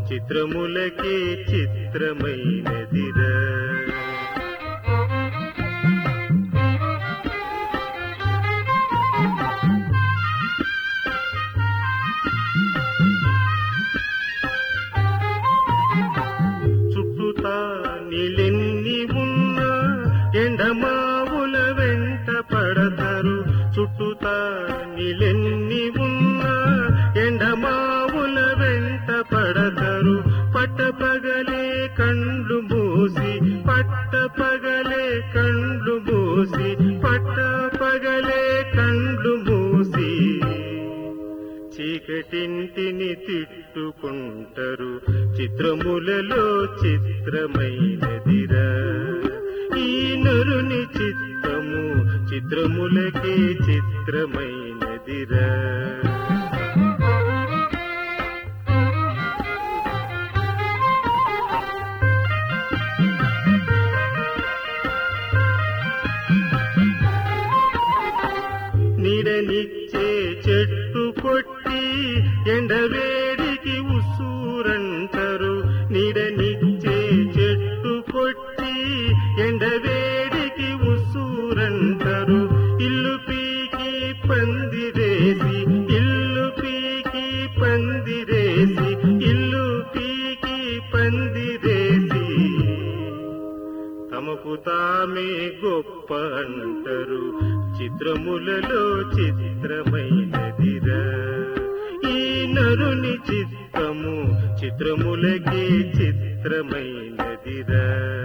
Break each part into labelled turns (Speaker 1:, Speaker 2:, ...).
Speaker 1: చిత్రములకే చిత్రమైనదిరా చుట్టుతా నీళ్ళెన్ని ఉన్నా ఎండమావుల వెంట పడతారు చుట్టుతా నీళ్ళెన్ని ఉన్నా ఎండమావుల వెంట పడతారు పట్టపగలే కండ్లు మూసి పట్టపగలే కండ్లు మూసి పట్టపగలే కండ్లు మూసి చీకటింటిని తిట్టుకుంటారు చిత్రములలో చిత్రమైనదిరా ఈ నరుని చిత్తము చిత్రములకే చిత్రమైనదిరా నీడనిచ్చే చెట్టు కొట్టి ఎండవేడికి ఉసూరంటారు నీడనిచ్చే చెట్టు కొట్టి ఎండవేడికి ఉసూరంటారు ఇల్లు పీకి పందిరేసి ఇల్లు పీకి పందిరేసి ఇల్లు పీకి పందిరేసి తమకు తామే గొప్ప అంటారు చిత్రములలో చిత్రమైనదిరా ఈ నరుని చిత్తము చిత్రములకే చిత్రమైనదిరా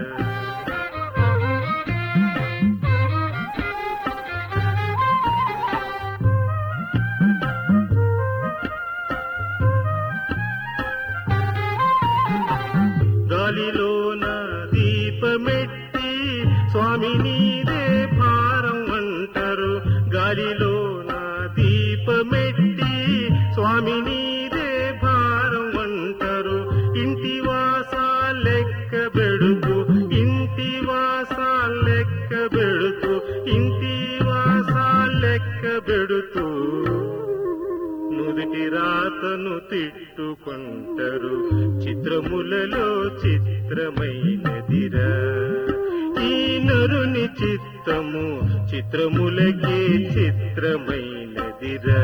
Speaker 1: గాలిలోన దీపమెట్టి స్వామి నీదే భారం అంటారు గాలిలోన దీపమెట్టి స్వామి నీదే భారం అంటారు ఇంటి వాసా లెక్క బెడుతూ ఇంటి వాసా లెక్క బెడుతూ ఇంటి వాసా లెక్క బెడుతూ నుదిటి రాతను తిట్టుకుంటారు చిత్రములలో చిత్రమైనదిరా ఈ నరుని చిత్తము చిత్రములకే చిత్రమైనదిరా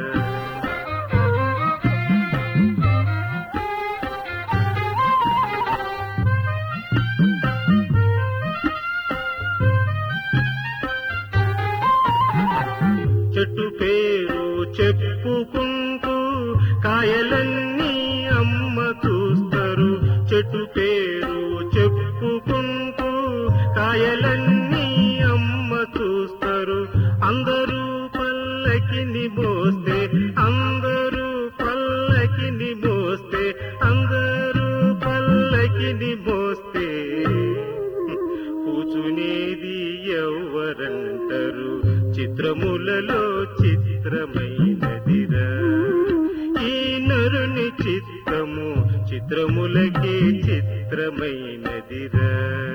Speaker 1: చెట్టు పేరు చెప్పుకుంటూ కాయలన్నీ అమ్మ చూస్తారు చెట్టు పేరు చెప్పుకుంటూ కాయలన్నీ అమ్మ చూస్తారు అందరూ పల్లకిని మోస్తే అందరూ పల్లకిని మోస్తే అందరూ పల్లకిని మోస్తే కూచునేది ఎవరంటారు చిత్రములలో చిత్రమైనదిరా ఈ నరుని చిత్తము చిత్రములకే చిత్రమైనదిరా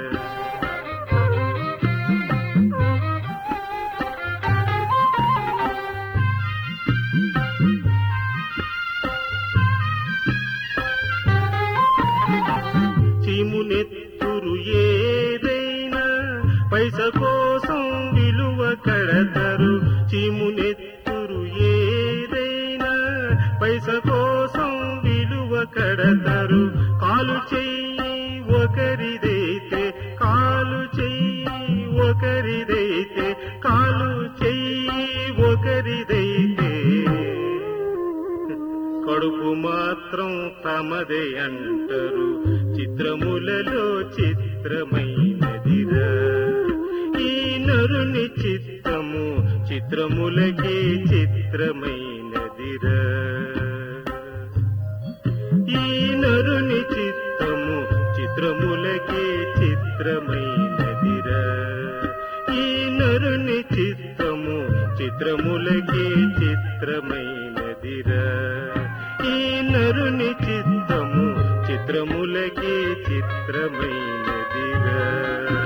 Speaker 1: చీమునెత్తురు ఏదైనా పైస కోసం విలువ కడతారు చీమునెత్తురు ఏదైనా పైస కోసం విలువ కడతారు కాలు చెయ్యి ఒకరిదైతే కాలు చెయ్యి ఒకరిదైతే కాలు చెయ్యి ఒకరిదైతే కడుపు మాత్రం తమదే అంటారు చిత్రములలో చిత్రమైనదిరా ఈ నరుని చిత్తము చిత్రములకే చిత్రమైనదిరా ఈ నరుని చిత్తము చిత్రములకే చిత్రమైనదిరా ఈ నరుని చిత్తము చిత్రములకే చిత్రమైనదిరా ఈ నరుని చిత్తము చిత్రములకే చిత్రమైనదిరా